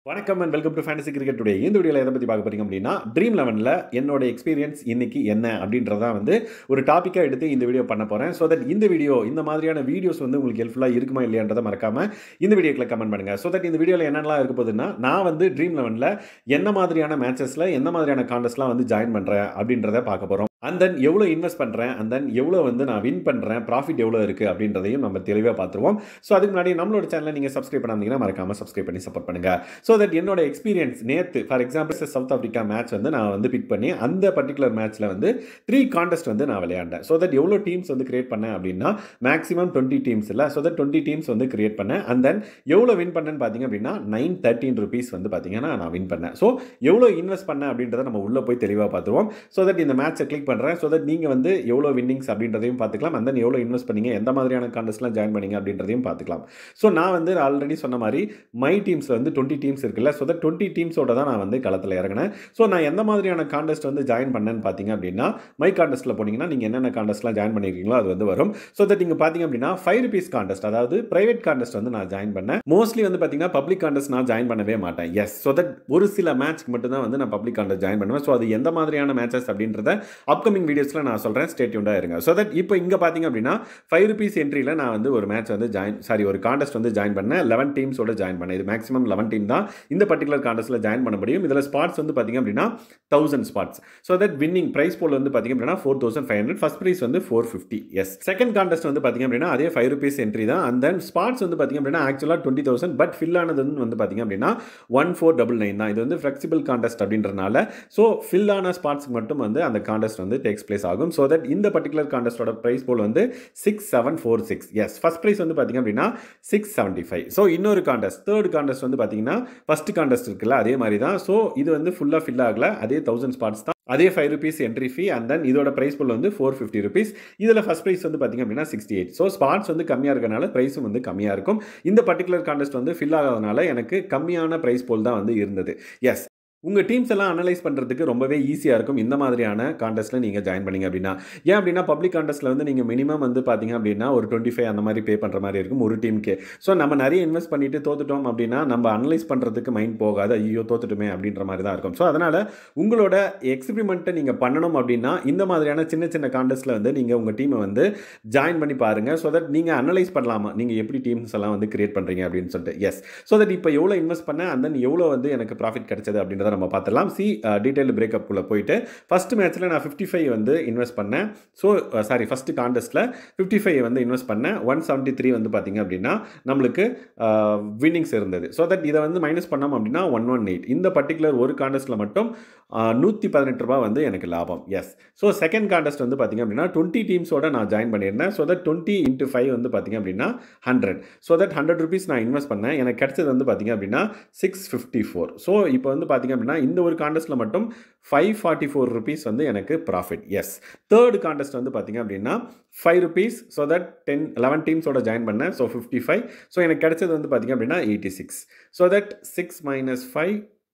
வணக்கம் and welcome to fantasy cricket today இந்த வீடியோவில் எதை பற்றி பார்க்க போறீங்க அப்படின்னா ட்ரீம் லெவனில் என்னோட எக்ஸ்பீரியன்ஸ் இன்னைக்கு என்ன அப்படின்றதான் வந்து ஒரு டாப்பிக்காக எடுத்து இந்த வீடியோ பண்ண போகிறேன் ஸோ தட் இந்த வீடியோ இந்த மாதிரியான வீடியோஸ் வந்து உங்களுக்கு ஹெல்ப்ஃபுல்லாக இருக்குமா இல்லையான்றதை மறக்காம இந்த வீடியோக்கில் கமெண்ட் பண்ணுங்க ஸோ தட் இந்த வீடியோவில் என்னென்னலாம் இருக்க போகுதுன்னா நான் வந்து ட்ரீம் லெவனில் என்ன மாதிரியான மேட்சஸில் என்ன மாதிரியான காண்டஸ்ட்லாம் வந்து ஜாயின் பண்ணுறேன் அப்படின்றத பார்க்க போகிறோம் அண்ட் தென் எவ்வளோ இன்வெஸ்ட் பண்ணுறேன் அண்ட் தென் எவ்வளோ வந்து நான் வின் பண்ணுறேன் ப்ராஃபிட் எவ்வளோ இருக்குது அப்படின்றதையும் நம்ம தெளிவாக பார்த்துருவோம் ஸோ அதுக்கு முன்னாடி நம்மளோட சேனலை நீங்கள் சப்ஸ்கிரைப் பண்ணாதீங்கன்னா மறக்காமல் சப்ஸ்கிரைப் பண்ணி சப்போர்ட் பண்ணுங்க ஸோ தட் என்னோட எக்ஸ்பீரியன்ஸ் நேற்று for example South Africa match வந்து நான் வந்து பிக் பண்ணி அந்த பர்டிகுலர் மேட்ச்சில் வந்து த்ரீ காண்டெஸ்ட் வந்து நான் விளையாண்டேன் ஸோ தட் எவ்வளோ டீம்ஸ் வந்து கிரியேட் பண்ணேன் அப்படின்னா மேக்ஸிமம் டுவெண்ட்டி டீம்ஸ் இல்லை ஸோ தட் டுவெண்ட்டி டீம்ஸ் வந்து கிரியேட் பண்ணேன் அண்ட் தென் எவ்வளோ வின் பண்ணேன்னு பார்த்தீங்க அப்படின்னா நைன் தேர்ட்டின் ருபீஸ் வந்து பார்த்தீங்கன்னா நான் வின் பண்ணேன் ஸோ எவ்வளோ இன்வெஸ்ட் பண்ணேன் அப்படின்றத நம்ம உள்ளே போய் தெளிவாக பார்த்துருவோம் ஸோ தட் இந்த மேட்ச்சை கிளிக் பண்ணுறேன் ஸோ தட் நீங்கள் வந்து எவ்வளோ வின்னிங்ஸ் அப்படின்றதையும் பார்த்துக்கலாம் அண்ட் தென் எவ்வளோ இன்வெஸ்ட் பண்ணீங்க எந்த மாதிரியான காண்டஸ்ட்லாம் ஜாயின் பண்ணீங்க அப்படின்றதையும் பார்த்துக்கலாம் ஸோ நான் வந்து ஆல்ரெடி சொன்ன மாதிரி மை டீம்ஸில் வந்து டுவெண்ட்டி டீம்ஸ் இருக்குல்ல ஸோ தட் டுவெண்ட்டி டீம்ஸோட தான் நான் வந்து களத்தில் இறங்கினேன் ஸோ நான் எந்த மாதிரியான காண்டஸ்ட் வந்து ஜாயின் பண்ணேன்னு பார்த்தீங்க அப்படின்னா மை காண்டஸ்ட்டில் போனீங்கன்னா நீங்கள் என்னென்ன காண்டஸ்ட்லாம் ஜாயின் பண்ணியிருக்கீங்களோ அது வந்து வரும் ஸோ தட் நீங்கள் பார்த்தீங்க அப்படின்னா ஃபைவ் ருபீஸ் காண்டஸ்ட் அதாவது பிரைவேட் காண்டஸ்ட் வந்து நான் ஜாயின் பண்ணேன் மோஸ்ட்லி வந்து பார்த்தீங்கன்னா பப்ளிக் காண்டஸ்ட் நான் ஜாயின் பண்ணவே மாட்டேன் எஸ் ஸோ தட் ஒரு சில மேட்ச்க்கு மட்டும் தான் வந்து நான் பப்ளிக் காண்டஸ்ட் ஜாயின் பண்ணுவேன் ஸோ அது எந்த மாதிரியான மேட்சஸ் அப்படின்றத அப்கமிங் வீடியோஸில் நான் சொல்கிறேன் ஸ்டேட்யூண்டாக இருங்க ஸோ தட் இப்போ இங்கே பார்த்தீங்க அப்படின்னா ஃபைவ் ருபீஸ் என்ட்ரியில் நான் வந்து ஒரு மேட்ச் வந்து ஜாயின் சாரி ஒரு காண்டஸ்ட் வந்து ஜாயின் பண்ணேன் லெவன் டீம்ஸோட ஜாயின் பண்ணேன் இது மேக்ஸிமம் லெவன் டீம் தான் இந்த பர்டிகுலர் காண்டஸ்ட்டில் ஜாயின் பண்ண முடியும் இதில் ஸ்பாட்ஸ் வந்து பார்த்தீங்க அப்படின்னா thousand spots so that winning prize pool வந்து பார்த்தீங்க அப்படின்னா four thousand five hundred first prize வந்து ஃபோர் ஃபிஃப்டி எஸ் செகண்ட் காண்டஸ்ட் வந்து பார்த்தீங்க அப்படின்னா அதே ஃபைவ் ருபீஸ் என்ட்ரி தான் அண்ட் தென் ஸ்பாட்ஸ் வந்து பார்த்தீங்க அப்படின்னா ஆக்சுவலாக டுவெண்ட்டி தௌசண்ட் பட் ஃபில் ஆனது வந்து பார்த்தீங்க அப்படின்னா ஒன் ஃபோர் டபுள் நைன் தான் இது வந்து ஃப்ளெக்சிபிள் காண்டஸ்ட் அப்படின்றனால ஸோ ஃபில் ஆன ஸ்பாட்ஸ்க்கு மட்டும் வந்து அந்த காண்டஸ்ட் வந்து டேக்ஸ் பிளேஸ் ஆகும் ஸோ தட் இந்த பர்டிகுலர் காண்டஸ்டோட ப்ரைஸ் போல் வந்து சிக்ஸ் செவன் ஃபோர் சிக்ஸ் எஸ் ஃபஸ்ட் ப்ரைஸ் வந்து பார்த்தீங்க அப்படின்னா சிக்ஸ் செவன்ட்டி ஃபைவ் ஸோ இன்னொரு காண்டஸ்ட் தேர்ட் காண்டஸ்ட் வந்து பார்த்தீங்கன்னா ஃபஸ்ட் காண்டஸ்ட் இருக்குல்ல அதே மாதிரி தான் ஸோ இது வந்து ஃபுல்லாக ஃபில் ஆகல அதே தௌசண்ட் ஸ்பாட்ஸ் தான் அதே five rupees entry fee and then இதோட ப்ரைஸ் புல் வந்து ஃபோர் ஃபிஃப்டி ருபீஸ் இதில் ஃபஸ்ட் ப்ரைஸ் வந்து பார்த்திங்க அப்படின்னா சிக்ஸ்டி எயிட் ஸோ ஸ்பாட்ஸ் வந்து கம்மியாக இருக்கனால ப்ரைஸும் வந்து கம்மியாக இருக்கும் இந்த பர்டிகுலர் காண்டஸ்ட் வந்து ஃபில் ஆகாதனால எனக்கு கம்மியான ப்ரைஸ் போல் தான் வந்து இருந்தது எஸ் உங்கள் டீம்ஸ் எல்லாம் அனலைஸ் பண்ணுறதுக்கு ரொம்பவே ஈஸியாக இருக்கும் இந்த மாதிரியான காண்டஸ்ட்டில் நீங்கள் ஜாயின் பண்ணிங்க அப்படின்னா ஏன் அப்படின்னா பப்ளிக் காண்டஸ்ட்டில் வந்து நீங்கள் மினிமம் வந்து பார்த்தீங்க அப்படின்னா ஒரு டுவெண்ட்டி ஃபைவ் அந்த மாதிரி பே பண்ணுற மாதிரி இருக்கும் ஒரு டீமுக்கு ஸோ நம்ம நிறைய இன்வெஸ்ட் பண்ணிட்டு தோத்துட்டோம் அப்படின்னா நம்ம அனலைஸ் பண்ணுறதுக்கு மைண்ட் போகாது ஐயோ தோத்துட்டுமே அப்படின்ற மாதிரி தான் இருக்கும் ஸோ அதனால் உங்களோட எக்ஸ்பிரிமெண்ட்டை நீங்கள் பண்ணணும் அப்படின்னா இந்த மாதிரியான சின்ன சின்ன காண்டஸ்ட்டில் வந்து நீங்கள் உங்கள் டீமை வந்து ஜாயின் பண்ணி பாருங்கள் ஸோ தட் நீங்கள் அனலைஸ் பண்ணலாமா நீங்கள் எப்படி டீம்ஸ் எல்லாம் வந்து கிரியேட் பண்ணுறீங்க அப்படின்னு சொல்லிட்டு எஸ் ஸோ தட் இப்போ எவ்வளோ இன்வெஸ்ட் பண்ணேன் அண்ட் தென் எவ்வளோ வந்து எனக்கு ப்ராஃபிட் கிடைச்சது அப்படின்றத நம்ம பார்த்துலாம் சி டீட்டெயில் பிரேக்கப்புக்குள்ளே போயிட்டு ஃபஸ்ட் மேட்ச்சில் நான் ஃபிஃப்டி ஃபைவ் வந்து இன்வெஸ்ட் பண்ணேன் ஸோ சாரி ஃபஸ்ட்டு காண்டஸ்ட்டில் ஃபிஃப்டி ஃபைவ் வந்து இன்வெஸ்ட் பண்ணேன் ஒன் செவன்ட்டி த்ரீ வந்து பார்த்திங்க அப்படின்னா நம்மளுக்கு வின்னிங்ஸ் இருந்தது ஸோ தட் இதை வந்து மைனஸ் பண்ணோம் அப்படின்னா ஒன் ஒன் எயிட் இந்த பர்டிகுலர் ஒரு காண்டஸ்ட்டில் மட்டும் நூற்றி பதினெட்டு ரூபா வந்து எனக்கு லாபம் எஸ் ஸோ செகண்ட் காண்டஸ்ட் வந்து பார்த்திங்க அப்படின்னா டுவெண்ட்டி டீம்ஸோட நான் ஜாயின் பண்ணியிருந்தேன் so that twenty into five வந்து பார்த்திங்க அப்படின்னா hundred so that hundred rupees நான் இன்வெஸ்ட் பண்ணேன் எனக்கு கிடைச்சது வந்து பார்த்திங்க அப்படின்னா சிக்ஸ் ஃபிஃப்டி ஃபோர் ஸோ இப்போ வந்து பார்த்திங்க அப்படின்னா இந்த ஒரு காண்டஸ்ட்டில் மட்டும் ஃபைவ் ஃபார்ட்டி ஃபோர் ருபீஸ் வந்து எனக்கு ப்ராஃபிட் எஸ் தேர்ட் காண்டஸ்ட் வந்து பார்த்திங்க அப்படின்னா five rupees so that ten eleven டீம்ஸோட ஜாயின் பண்ணேன் ஸோ ஃபிஃப்டி ஃபைவ் ஸோ எனக்கு கிடைச்சது வந்து பார்த்திங்க அப்படின்னா eighty six so that six minus five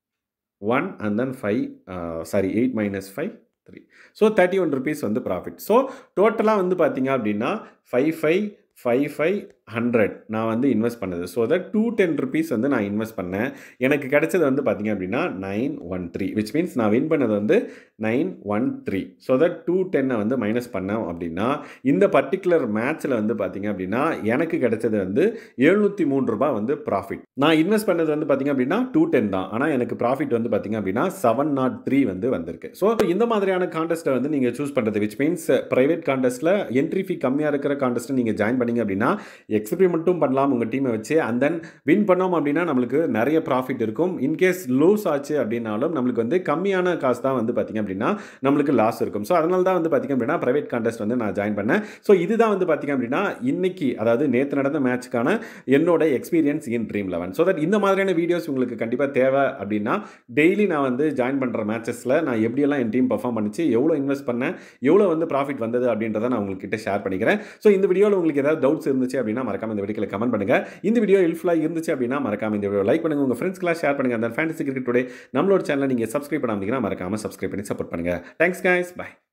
one and then five sorry eight minus five three so thirty one rupees வந்து profit so டோட்டலாக வந்து பார்த்தீங்க அப்படின்னா five five five five hundred நான் வந்து இன்வெஸ்ட் பண்ணது so that two ten rupees வந்து நான் இன்வெஸ்ட் பண்ணேன் எனக்கு கிடைச்சது வந்து பார்த்திங்க அப்படின்னா nine one three which means நான் வின் பண்ணது வந்து nine one three so that two டென்னை வந்து மைனஸ் பண்ணோம் அப்படின்னா இந்த பர்டிகுலர் மேட்ச்சில் வந்து பார்த்திங்க அப்படின்னா எனக்கு கிடைச்சது வந்து எழுநூற்றி மூணு ரூபாய் வந்து ப்ராஃபிட் நான் இன்வெஸ்ட் பண்ணது வந்து பார்த்திங்க அப்படின்னா டூ டென் தான் ஆனால் எனக்கு ப்ராஃபிட் வந்து பார்த்திங்க அப்படின்னா செவன் நாட் த்ரீ வந்து வந்திருக்கு ஸோ இந்த மாதிரியான காண்டஸ்ட்டை வந்து நீங்கள் சூஸ் பண்ணுறது விச் மீன்ஸ் ப்ரைவேட் காண்டஸ்ட்டில் என்ட்ரி ஃபீ கம்மியாக இருக்கிற காண்டஸ்ட்டை நீங்கள் ஜாயின் பண்ணிங்க அப்படின்னா எக்ஸ்பெரிமெண்ட்டும் பண்ணலாம் உங்கள் டீமை வச்சு அண்ட் தென் வின் பண்ணோம் அப்படின்னா நம்மளுக்கு நிறைய ப்ராஃபிட் இருக்கும் இன்கேஸ் லூஸ் ஆச்சு அப்படின்னாலும் நம்மளுக்கு வந்து கம்மியான காசு தான் வந்து பார்த்திங்க அப்படின்னா நம்மளுக்கு லாஸ் இருக்கும் ஸோ அதனால தான் வந்து பார்த்திங்க அப்படின்னா ப்ரைவேட் கான்டெஸ்ட் வந்து நான் ஜாயின் பண்ணேன் ஸோ இதுதான் வந்து பார்த்திங்க அப்படின்னா இன்னைக்கு அதாவது நேற்று நடந்த மேட்ச்க்கான என்னோட experience in dream eleven so that இந்த மாதிரியான வீடியோஸ் உங்களுக்கு கண்டிப்பாக தேவை அப்படின்னா டெய்லி நான் வந்து ஜாயின் பண்ணுற மேட்சஸில் நான் எப்படியெல்லாம் என் டீம் பர்ஃபார்ம் பண்ணிச்சு எவ்வளோ இன்வெஸ்ட் பண்ணேன் எவ்வளோ வந்து ப்ராஃபிட் வந்தது அப்படின்றத நான் உங்கள்கிட்ட ஷேர் பண்ணிக்கிறேன் ஸோ இந்த வீடியோவில் உங்களுக்கு ஏதாவது டவுட்ஸ் இருந்துச்சு அப்படின்னா மறக்காம இந்த வீடியோவில் கமெண்ட் பண்ணுங்க இந்த வீடியோ ஹெல்ப்ஃபுல்லாக இருந்துச்சு அப்படின்னா மறக்காம இந்த வீடியோ லைக் பண்ணுங்க உங்கள் ஃப்ரெண்ட்ஸ்க்கெல்லாம் ஷேர் பண்ணுங்க அந்த ஃபேண்டசி கிரிக்கெட் டுடே நம்மளோட சேனலை நீங்கள் சப்ஸ்கிரைப் பண்ணாமல் மறக்காம சப்ஸ்கிரைப் பண்ணி சப்போர்ட் பண்ணுங்க தேங்க்ஸ் கைஸ் பை